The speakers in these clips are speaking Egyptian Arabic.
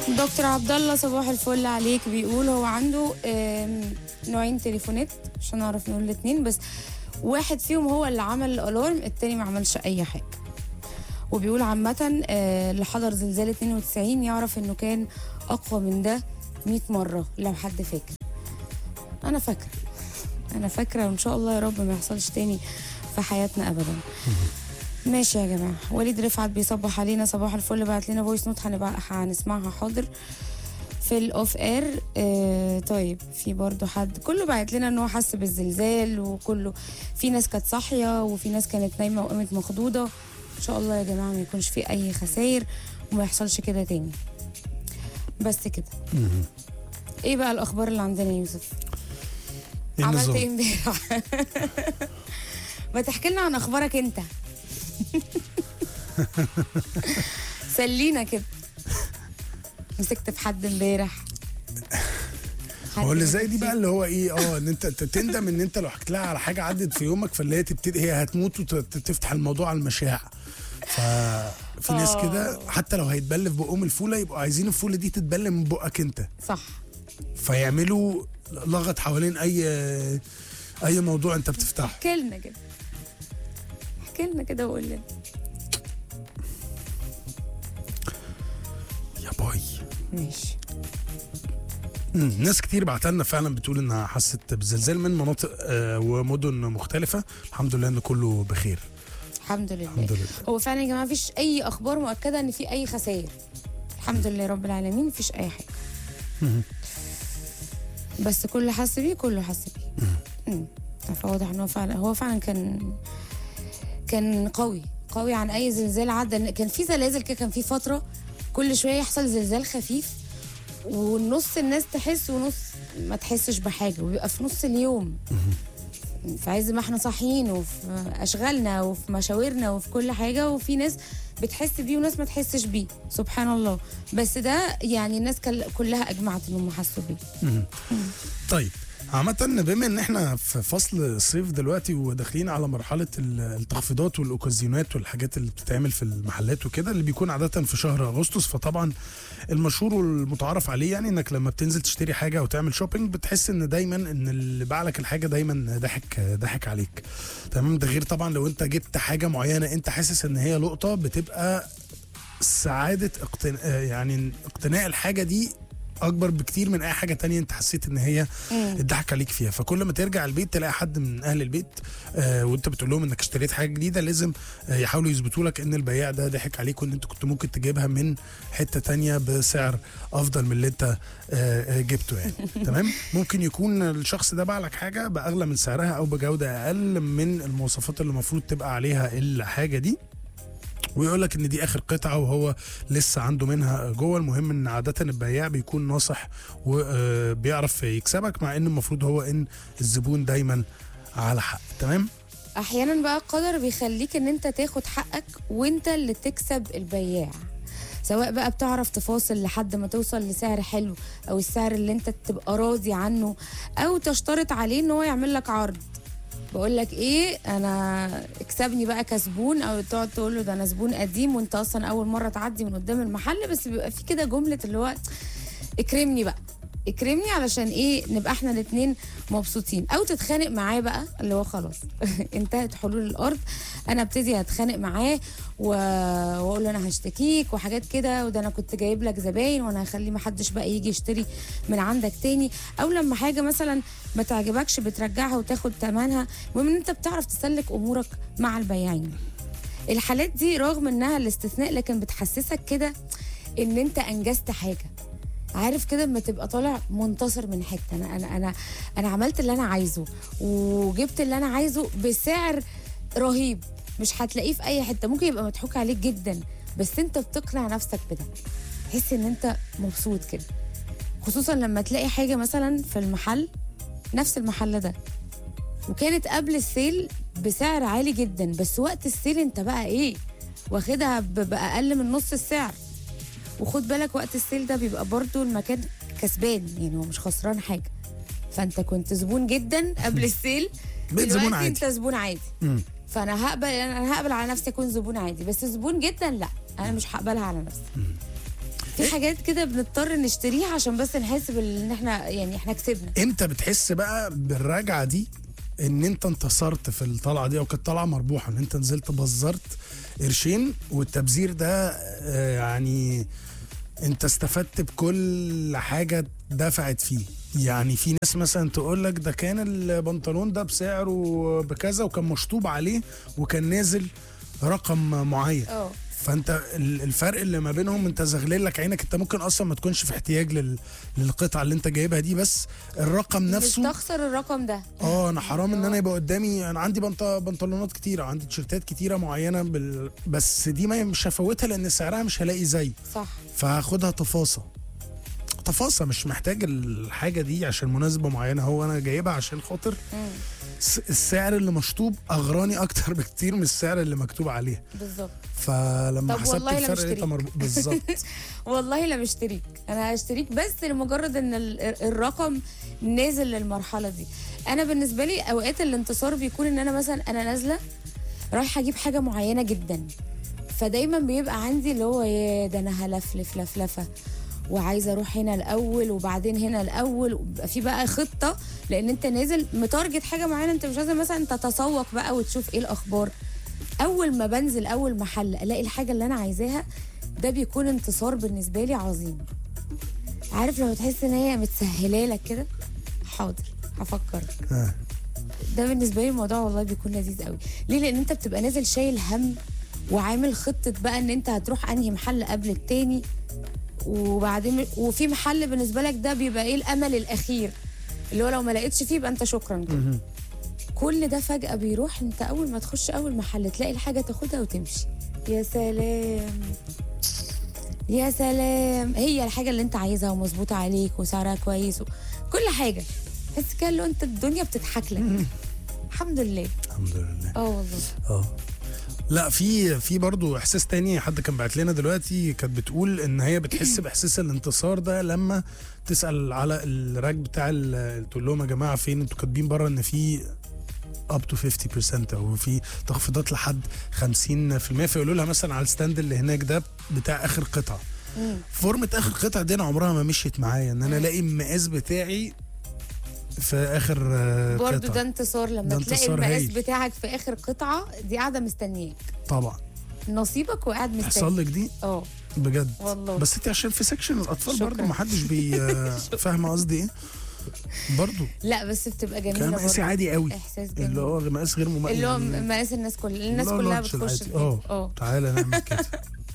دكتور عبد الله صباح الفل عليك بيقول هو عنده آم، نوعين تليفونات عشان نعرف نقول الاثنين بس واحد فيهم هو اللي عمل الالارم التاني ما عملش اي حاجه وبيقول عامة آه، اللي حضر زلزال 92 يعرف انه كان اقوى من ده 100 مرة لو حد فاكر انا فاكرة انا فاكرة وان شاء الله يا رب ما يحصلش تاني في حياتنا ابدا ماشي يا جماعة وليد رفعت بيصبح علينا صباح الفل بعت لنا فويس نوت هنبقى هنسمعها حاضر في الاوف اير آه طيب في برضو حد كله بعت لنا ان هو حس بالزلزال وكله في ناس كانت صاحيه وفي ناس كانت نايمه وقامت مخضوضه ان شاء الله يا جماعه ما يكونش في اي خسائر وما يحصلش كده تاني بس كده ايه بقى الاخبار اللي عندنا يا يوسف إيه عملت النظام؟ ايه امبارح ما تحكي لنا عن اخبارك انت سلينا كده مسكت في حد امبارح حد هو اللي زي دي مسك بقى فيك. اللي هو ايه اه ان انت ت- تندم ان انت لو حكيت لها على حاجه عدت في يومك فاللي هي تبتدي هي هتموت وتفتح الموضوع على المشاع ففي ناس كده حتى لو هيتبل في بقهم الفوله يبقوا عايزين الفوله دي تتبل من بقك انت صح فيعملوا لغط حوالين اي اي موضوع انت بتفتحه احكي لنا كده احكي لنا كده وقول لنا يا باي ماشي مم، ناس كتير بعتلنا فعلا بتقول انها حست بالزلزال من مناطق آه، ومدن مختلفه الحمد لله ان كله بخير الحمد لله الحمد لله هو فعلا يا جماعه مفيش اي اخبار مؤكده ان في اي خسائر الحمد لله رب العالمين مفيش اي حاجه بس كل حس بيه كله حس بيه مم. فواضح ان هو فعلا هو فعلا كان كان قوي قوي عن اي زلزال عدى كان في زلازل كده كان في فتره كل شويه يحصل زلزال خفيف ونص الناس تحس ونص ما تحسش بحاجه وبيبقى في نص اليوم في عز ما احنا صاحيين وفي اشغالنا وفي مشاورنا وفي كل حاجه وفي ناس بتحس بيه وناس ما تحسش بيه سبحان الله بس ده يعني الناس كل- كلها اجمعت انهم حسوا بيه طيب عامة بما ان احنا في فصل الصيف دلوقتي وداخلين على مرحلة ال- التخفيضات والاوكازيونات والحاجات اللي بتتعمل في المحلات وكده اللي بيكون عادة في شهر اغسطس فطبعا المشهور والمتعارف عليه يعني انك لما بتنزل تشتري حاجة او تعمل شوبينج بتحس ان دايما ان اللي باع لك الحاجة دايما ضحك ضحك عليك تمام ده غير طبعا لو انت جبت حاجة معينة انت حاسس ان هي لقطة بتبقى سعادة اقتناء يعني اقتناء الحاجة دي اكبر بكتير من اي حاجه تانية انت حسيت ان هي اتضحك عليك فيها فكل ما ترجع البيت تلاقي حد من اهل البيت آه وانت بتقول لهم انك اشتريت حاجه جديده لازم آه يحاولوا يثبتوا لك ان البياع ده ضحك عليك وان انت كنت ممكن تجيبها من حته تانية بسعر افضل من اللي انت آه آه جبته يعني تمام ممكن يكون الشخص ده باع لك حاجه باغلى من سعرها او بجوده اقل من المواصفات اللي المفروض تبقى عليها الحاجه دي ويقول لك ان دي اخر قطعه وهو لسه عنده منها جوه المهم ان عاده البياع بيكون ناصح وبيعرف يكسبك مع ان المفروض هو ان الزبون دايما على حق تمام احيانا بقى القدر بيخليك ان انت تاخد حقك وانت اللي تكسب البياع سواء بقى بتعرف تفاصل لحد ما توصل لسعر حلو او السعر اللي انت تبقى راضي عنه او تشترط عليه ان هو يعمل لك عرض بقول لك ايه انا اكسبني بقى كزبون او تقعد تقول له ده انا زبون قديم وانت اصلا اول مره تعدي من قدام المحل بس بيبقى في كده جمله اللي هو اكرمني بقى اكرمني علشان ايه نبقى احنا الاثنين مبسوطين او تتخانق معاه بقى اللي هو خلاص انتهت حلول الارض انا ابتدي اتخانق معاه و... واقول له انا هشتكيك وحاجات كده وده انا كنت جايب لك زباين وانا هخلي ما حدش بقى يجي يشتري من عندك تاني او لما حاجه مثلا ما تعجبكش بترجعها وتاخد ثمنها المهم ان انت بتعرف تسلك امورك مع البياعين الحالات دي رغم انها الاستثناء لكن بتحسسك كده ان انت انجزت حاجه عارف كده لما تبقى طالع منتصر من حته انا انا انا انا عملت اللي انا عايزه وجبت اللي انا عايزه بسعر رهيب مش هتلاقيه في اي حته ممكن يبقى مضحوك عليك جدا بس انت بتقنع نفسك بده تحس ان انت مبسوط كده خصوصا لما تلاقي حاجه مثلا في المحل نفس المحل ده وكانت قبل السيل بسعر عالي جدا بس وقت السيل انت بقى ايه واخدها ب- باقل من نص السعر وخد بالك وقت السيل ده بيبقى برضو المكان كسبان يعني هو مش خسران حاجه فانت كنت زبون جدا قبل السيل بقيت زبون دلوقتي عادي. انت زبون عادي مم. فانا هقبل انا هقبل على نفسي اكون زبون عادي بس زبون جدا لا انا مش هقبلها على نفسي في حاجات كده بنضطر نشتريها عشان بس نحس بال- ان احنا يعني احنا كسبنا امتى بتحس بقى بالرجعه دي ان انت انتصرت في الطلعه دي او كانت طلعه مربوحه ان انت نزلت بزرت قرشين والتبذير ده آه، يعني انت استفدت بكل حاجه دفعت فيه يعني في ناس مثلا تقول لك ده كان البنطلون ده بسعره بكذا وكان مشطوب عليه وكان نازل رقم معين اه فانت ال- الفرق اللي ما بينهم انت زغلل لك عينك انت ممكن اصلا ما تكونش في احتياج لل... للقطعه اللي انت جايبها دي بس الرقم نفسه مستخسر الرقم ده اه انا حرام ان انا يبقى قدامي انا عندي بنط... بنطلونات كتيره عندي تيشيرتات كتيره معينه بال... بس دي ما مش هفوتها لان سعرها مش هلاقي زي صح فهاخدها تفاصة تفاصة مش محتاج الحاجة دي عشان مناسبة معينة هو أنا جايبها عشان خاطر مم. س- السعر اللي مشطوب أغراني أكتر بكتير من السعر اللي مكتوب عليه بالظبط فلما طب حسبت والله لا الفرق مشتريك. لقيتها مربوط بالظبط والله لا مشتريك انا هشتريك بس لمجرد ان ال- الرقم نازل للمرحله دي انا بالنسبه لي اوقات الانتصار بيكون ان انا مثلا انا نازله رايحه اجيب حاجه معينه جدا فدايما بيبقى عندي اللي هو يا ده انا هلفلف لفلفه وعايزه اروح هنا الاول وبعدين هنا الاول وبيبقى في بقى خطه لان انت نازل متارجت حاجه معينه انت مش لازم مثلا تتسوق بقى وتشوف ايه الاخبار اول ما بنزل اول محل الاقي الحاجه اللي انا عايزاها ده بيكون انتصار بالنسبه لي عظيم عارف لما تحس ان هي متسهله لك كده حاضر هفكر آه. ده بالنسبه لي الموضوع والله بيكون لذيذ قوي ليه لان انت بتبقى نازل شايل هم وعامل خطه بقى ان انت هتروح انهي محل قبل التاني وبعدين وفي محل بالنسبه لك ده بيبقى ايه الامل الاخير اللي هو لو ما لقيتش فيه يبقى انت شكرا كده مهم. كل ده فجأة بيروح انت أول ما تخش أول محل تلاقي الحاجة تاخدها وتمشي يا سلام يا سلام هي الحاجة اللي انت عايزها ومظبوطة عليك وسعرها كويس و... كل حاجة تحس كده لو انت الدنيا بتضحك لك الحمد لله الحمد لله اه والله اه لا في في برضه احساس تاني حد كان بعت لنا دلوقتي كانت بتقول ان هي بتحس باحساس الانتصار ده لما تسال على الراك بتاع ال- تقول لهم يا جماعه فين انتوا كاتبين بره ان في اب تو 50% او في تخفيضات لحد 50% فيقولوا لها مثلا على الستاند اللي هناك ده بتاع اخر قطعه مم. فورمه اخر قطعه دي انا عمرها ما مشيت معايا ان انا الاقي المقاس بتاعي في اخر آه، برضو قطعه ده انتصار لما ده تلاقي انتصار المقاس هايل. بتاعك في آخر قطعة دي قاعدة مستنياك طبعا نصيبك وقاعد مستني تحصل لك دي اه بجد والله بس انت عشان في سكشن الاطفال شكراً. برضه ما حدش بي فاهم قصدي ايه برضه لا بس بتبقى كان جميلة مقاسي برضو عادي قوي احساس اللي جميل هو مقاس غير مميز اللي هو مقاس الناس كلها الناس لا، كلها لارج بتخش العادي. فيه. اه اه تعالى نعمل كده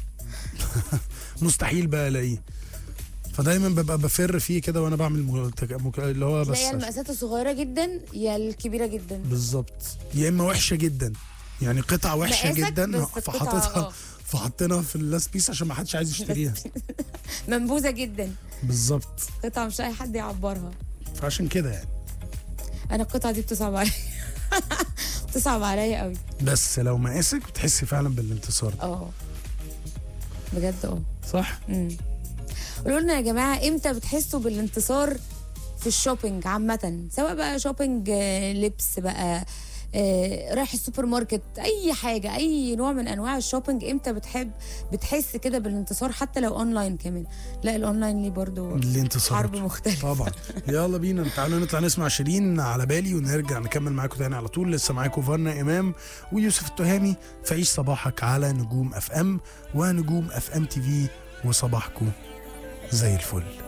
مستحيل بقى الاقيه فدايما ببقى بفر فيه كده وانا بعمل مك... مك... اللي هو بس تلاقي المقاسات الصغيره جدا يا الكبيره جدا بالظبط يا اما وحشه جدا يعني قطعه وحشه مقاسك جدا بس قطعة، فحطيتها اه. فحطيناها في اللاست بيس عشان ما حدش عايز يشتريها منبوذه جدا بالظبط قطعه مش اي حد يعبرها فعشان كده يعني انا القطعه دي بتصعب عليا بتصعب عليا قوي بس لو مقاسك بتحسي فعلا بالانتصار ده اه بجد اه صح امم قولوا لنا يا جماعه امتى بتحسوا بالانتصار في الشوبينج عامه سواء بقى شوبينج آه، لبس بقى آه، رايح السوبر ماركت اي حاجه اي نوع من انواع الشوبينج امتى بتحب بتحس كده بالانتصار حتى لو اونلاين كمان لا الاونلاين ليه برضو الانتصار حرب مختلفه طبعا يلا بينا تعالوا نطلع نسمع شيرين على بالي ونرجع نكمل معاكم تاني على طول لسه معاكم فانا امام ويوسف التهامي فعيش صباحك على نجوم اف ام ونجوم اف ام تي في وصباحكم زي الفل